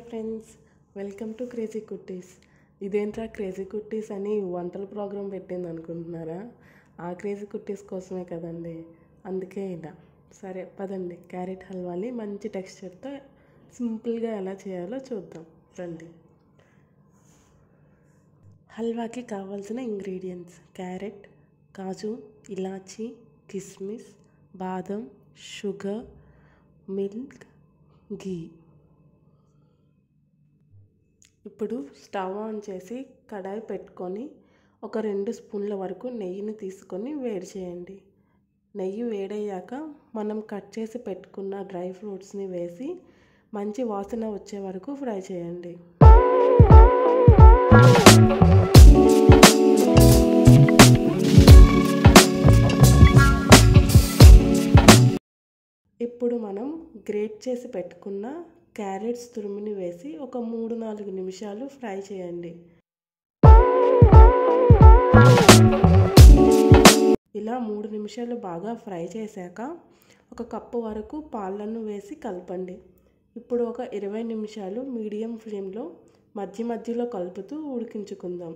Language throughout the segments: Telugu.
ఫ్రెండ్స్ వెల్కమ్ టు క్రేజీ కుట్టీస్ ఇదేంట్రా క్రేజీ కుట్టీస్ అని వంటల ప్రోగ్రాం పెట్టింది అనుకుంటున్నారా ఆ క్రేజీ కుట్టీస్ కోసమే కదండి అందుకే ఇలా సరే పదండి క్యారెట్ హల్వాని మంచి టెక్స్చర్తో సింపుల్గా ఎలా చేయాలో చూద్దాం రండి హల్వాకి కావాల్సిన ఇంగ్రీడియంట్స్ క్యారెట్ కాజు ఇలాచి కిస్మిస్ బాదం షుగర్ మిల్క్ గీ ఇప్పుడు స్టవ్ ఆన్ చేసి కడాయి పెట్టుకొని ఒక రెండు స్పూన్ల వరకు నెయ్యిని తీసుకొని వేడి చేయండి నెయ్యి వేడయ్యాక మనం కట్ చేసి పెట్టుకున్న డ్రై ఫ్రూట్స్ని వేసి మంచి వాసన వచ్చే వరకు ఫ్రై చేయండి ఇప్పుడు మనం గ్రేట్ చేసి పెట్టుకున్న క్యారెట్స్ తురుముని వేసి ఒక మూడు నాలుగు నిమిషాలు ఫ్రై చేయండి ఇలా మూడు నిమిషాలు బాగా ఫ్రై చేశాక ఒక కప్పు వరకు పాలను వేసి కలపండి ఇప్పుడు ఒక ఇరవై నిమిషాలు మీడియం ఫ్లేమ్లో మధ్య మధ్యలో కలుపుతూ ఉడికించుకుందాం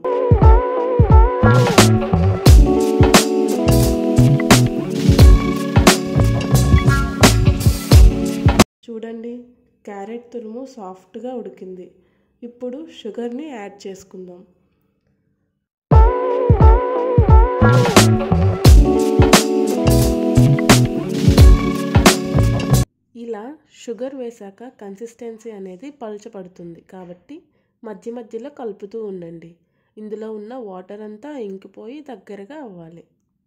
చూడండి క్యారెట్ తురుము సాఫ్ట్గా ఉడికింది ఇప్పుడు షుగర్ని యాడ్ చేసుకుందాం ఇలా షుగర్ వేశాక కన్సిస్టెన్సీ అనేది పలుచపడుతుంది కాబట్టి మధ్య మధ్యలో కలుపుతూ ఉండండి ఇందులో ఉన్న వాటర్ అంతా ఇంకిపోయి దగ్గరగా అవ్వాలి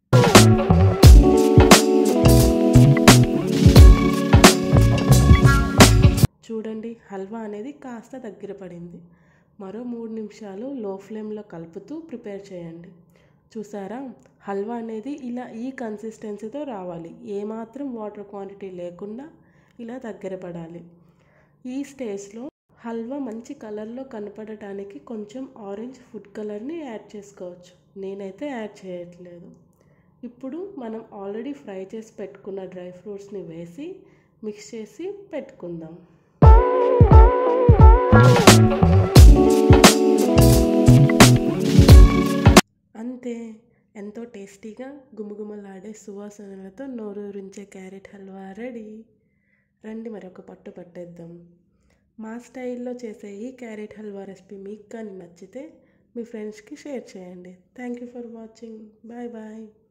చూడండి హల్వా అనేది కాస్త దగ్గర పడింది మరో మూడు నిమిషాలు లో ఫ్లేమ్లో కలుపుతూ ప్రిపేర్ చేయండి చూసారా హల్వా అనేది ఇలా ఈ కన్సిస్టెన్సీతో రావాలి ఏమాత్రం వాటర్ క్వాంటిటీ లేకుండా ఇలా దగ్గర పడాలి ఈ స్టేజ్లో హల్వా మంచి కలర్లో కనపడటానికి కొంచెం ఆరెంజ్ ఫుడ్ కలర్ని యాడ్ చేసుకోవచ్చు నేనైతే యాడ్ చేయట్లేదు ఇప్పుడు మనం ఆల్రెడీ ఫ్రై చేసి పెట్టుకున్న డ్రై ఫ్రూట్స్ని వేసి మిక్స్ చేసి పెట్టుకుందాం అంతే ఎంతో టేస్టీగా గుమగుమలాడే సువాసనలతో నోరూరించే క్యారెట్ హల్వా రెడీ రండి మరి ఒక పట్టు పట్టేద్దాం మా స్టైల్లో చేసే ఈ క్యారెట్ హల్వా రెసిపీ మీకు కానీ నచ్చితే మీ ఫ్రెండ్స్కి షేర్ చేయండి thank you for watching bye bye